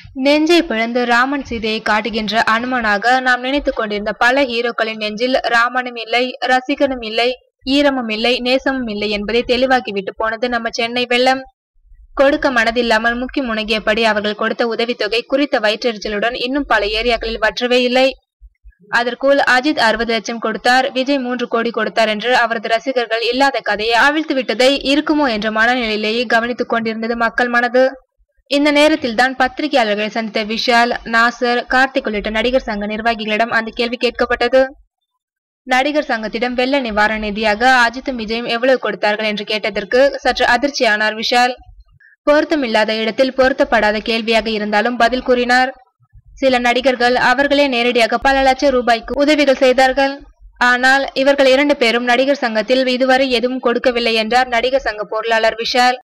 நெஞ்சை பிளந்து ராமன் சீதையை காட்டுகின்ற அனுமனாக நாம் நினைத்துக் கொண்டிருந்த பல ஹீரோக்களின் நெஞ்சில் ராமனும் இல்லை ரசிகனும் இல்லை ஈரமும் இல்லை நேசமும் இல்லை என்பதை தெளிவாக்கிவிட்டு போனது நம்ம சென்னை வெள்ளம் கொடுக்க மனதில்லாமல் முக்கி முனகியபடி அவர்கள் கொடுத்த உதவித்தொகை குறித்த வயிற்றெரிச்சலுடன் இன்னும் பல ஏரியாக்களில் வற்றவே இல்லை அதற்குள் அஜித் அறுபது லட்சம் கொடுத்தார் விஜய் மூன்று கோடி கொடுத்தார் என்று அவரது ரசிகர்கள் இல்லாத கதையை அவிழ்த்து விட்டதை இருக்குமோ என்ற மனநிலையிலேயே கவனித்துக் கொண்டிருந்தது மக்கள் மனது இந்த நேரத்தில் தான் பத்திரிகையாளர்களை சந்தித்த விஷால் நாசர் கார்த்திக் உள்ளிட்ட நடிகர் சங்க நிர்வாகிகளிடம் அந்த கேள்வி கேட்கப்பட்டது நடிகர் சங்கத்திடம் வெள்ள நிவாரண நிதியாக அஜித்தும் விஜயும் எவ்வளவு கொடுத்தார்கள் என்று கேட்டதற்கு சற்று அதிர்ச்சியானார் விஷால் பொருத்தமில்லாத இடத்தில் பொருத்தப்படாத கேள்வியாக இருந்தாலும் பதில் கூறினார் சில நடிகர்கள் அவர்களே நேரடியாக பல லட்சம் ரூபாய்க்கு உதவிகள் செய்தார்கள் ஆனால் இவர்கள் இரண்டு பேரும் நடிகர் சங்கத்தில் இதுவரை எதுவும் கொடுக்கவில்லை என்றார் நடிகர் சங்க பொருளாளர் விஷால்